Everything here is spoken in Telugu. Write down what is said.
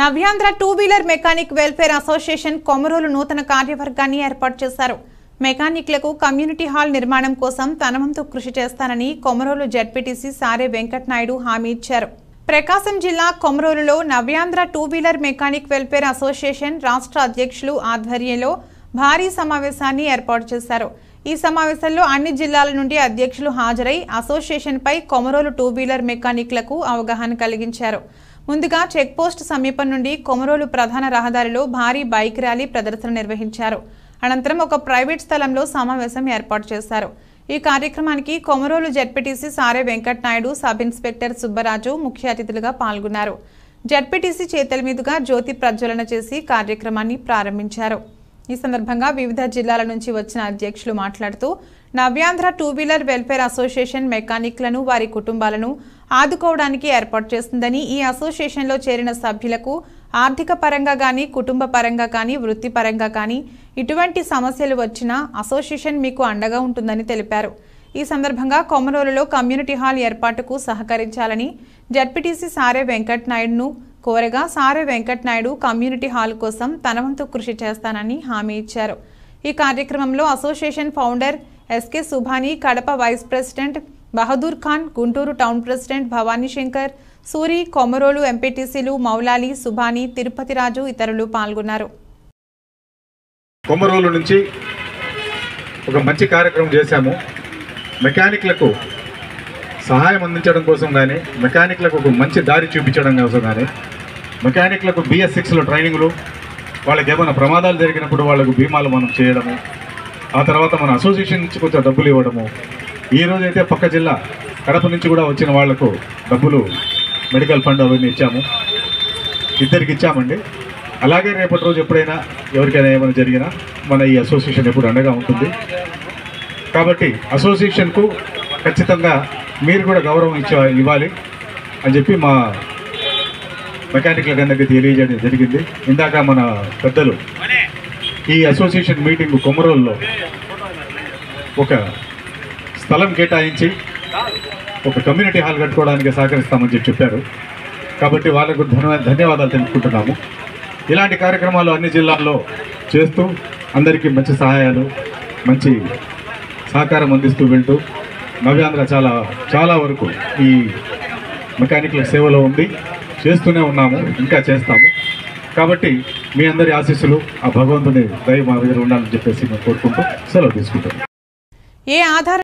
నవ్యాంధ్ర two wheeler mechanic welfare association Komarolu నూతన కార్యవర్గాన్ని ఏర్పాటు చేశారు మెకానిక్లకు కమ్యూనిటీ హాల్ నిర్మాణం కోసం తన వంతు కృషి చేస్తానని కొమరోలు జడ్పీటీసీ సారే వెంకటనాయుడు హామీ ఇచ్చారు ప్రకాశం జిల్లా కొమరోలులో Navyandhra two wheeler mechanic welfare association రాష్ట్ర అధ్యక్షులు ఆధ్వర్యంలో భారీ సమావేశాన్ని ఏర్పాటు చేశారు ఈ సమావేశంలో అన్ని జిల్లాల నుండి అధ్యక్షులు హాజరై అసోసియేషన్పై కొమరోలు టూ వీలర్ మెకానిక్లకు అవగాహన కలిగించారు ముందుగా చెక్పోస్ట్ సమీపం నుండి కొమరోలు ప్రధాన రహదారిలో భారీ బైక్ ర్యాలీ ప్రదర్శన నిర్వహించారు అనంతరం ఒక ప్రైవేట్ స్థలంలో సమావేశం ఏర్పాటు చేశారు ఈ కార్యక్రమానికి కొమరోలు జడ్పీటీసీ సారే వెంకటనాయుడు సబ్ ఇన్స్పెక్టర్ సుబ్బరాజు ముఖ్య అతిథులుగా పాల్గొన్నారు జడ్పీటీసీ చేతుల మీదుగా జ్యోతి ప్రజ్వలన చేసి కార్యక్రమాన్ని ప్రారంభించారు ఈ సందర్భంగా వివిధ జిల్లాల నుంచి వచ్చిన అధ్యక్షులు మాట్లాడుతూ Navyandhra two wheeler welfare association మెకానిక్లను వారి కుటుంబాలను ఆదుకోవడానికి ఏర్పాటు చేస్తుందని ఈ అసోసియేషన్లో చేరిన సభ్యులకు ఆర్థిక పరంగా కానీ కుటుంబ పరంగా కానీ వృత్తిపరంగా కానీ ఇటువంటి సమస్యలు వచ్చినా అసోసియేషన్ మీకు అండగా ఉంటుందని తెలిపారు ఈ సందర్భంగా కొమరోలులో కమ్యూనిటీ హాల్ ఏర్పాటుకు సహకరించాలని జడ్పీటీసీ సారే వెంకట్ నాయుడును కోరగా సారే వెంకట్ నాయుడు కమ్యూనిటీ హాల్ కోసం తన వంతు కృషి చేస్తానని హామీ ఇచ్చారు ఈ కార్యక్రమంలో association founder S K Subhani Kadapa vice president Bahadur Khan Guntur town president Bhavani Shankar Suri Komarolu ఎంపీటీసీలు మౌలాలి సుభాని తిరుపతి రాజు ఇతరులు పాల్గొన్నారు కొమ్మరోలు నుంచి ఒక మంచి కార్యక్రమం చేశాము మెకానిక్లకు సహాయం అందించడం కోసం కానీ మెకానిక్లకు ఒక మంచి దారి చూపించడం కోసం కానీ మెకానిక్లకు బిఎస్ సిక్స్లో ట్రైనింగ్లు వాళ్ళకి ఏమైనా ప్రమాదాలు జరిగినప్పుడు వాళ్ళకు బీమాలు మనం చేయడము ఆ తర్వాత మన అసోసియేషన్ నుంచి కొంచెం డబ్బులు ఇవ్వడము ఈ రోజైతే పక్క జిల్లా కడప నుంచి కూడా వచ్చిన వాళ్లకు డబ్బులు మెడికల్ ఫండ్ అవన్నీ ఇచ్చాము ఇద్దరికి ఇచ్చామండి అలాగే రేపటి రోజు ఎప్పుడైనా ఎవరికైనా ఏమైనా జరిగినా మన ఈ అసోసియేషన్ ఎప్పుడు అండగా ఉంటుంది కాబట్టి అసోసియేషన్కు ఖచ్చితంగా మీరు కూడా గౌరవం ఇచ్చ ఇవ్వాలి అని చెప్పి మా మెకానికల్ అందరికీ తెలియజేయడం జరిగింది ఇందాక మన పెద్దలు ఈ అసోసియేషన్ మీటింగ్ కొమరోల్లో ఒక స్థలం కేటాయించి ఒక కమ్యూనిటీ హాల్ కట్టుకోవడానికి సహకరిస్తామని చెప్పి చెప్పారు కాబట్టి వాళ్ళకు ధన్య ధన్యవాదాలు తెలుపుకుంటున్నాము ఇలాంటి కార్యక్రమాలు అన్ని జిల్లాల్లో చేస్తూ అందరికీ మంచి సహాయాలు మంచి సహకారం అందిస్తూ వెళ్తూ నవ్యాంధ్ర చాలా చాలా వరకు ఈ మెకానికల్ సేవలో ఉంది చేస్తూనే ఉన్నాము ఇంకా చేస్తాము కాబట్టి మీ అందరి ఆశీస్సులు ఆ భగవంతుని దయ మా దగ్గర ఉండాలని చెప్పేసి మేము కోరుకుంటూ సెలవు తీసుకుంటాం ఏ ఆధార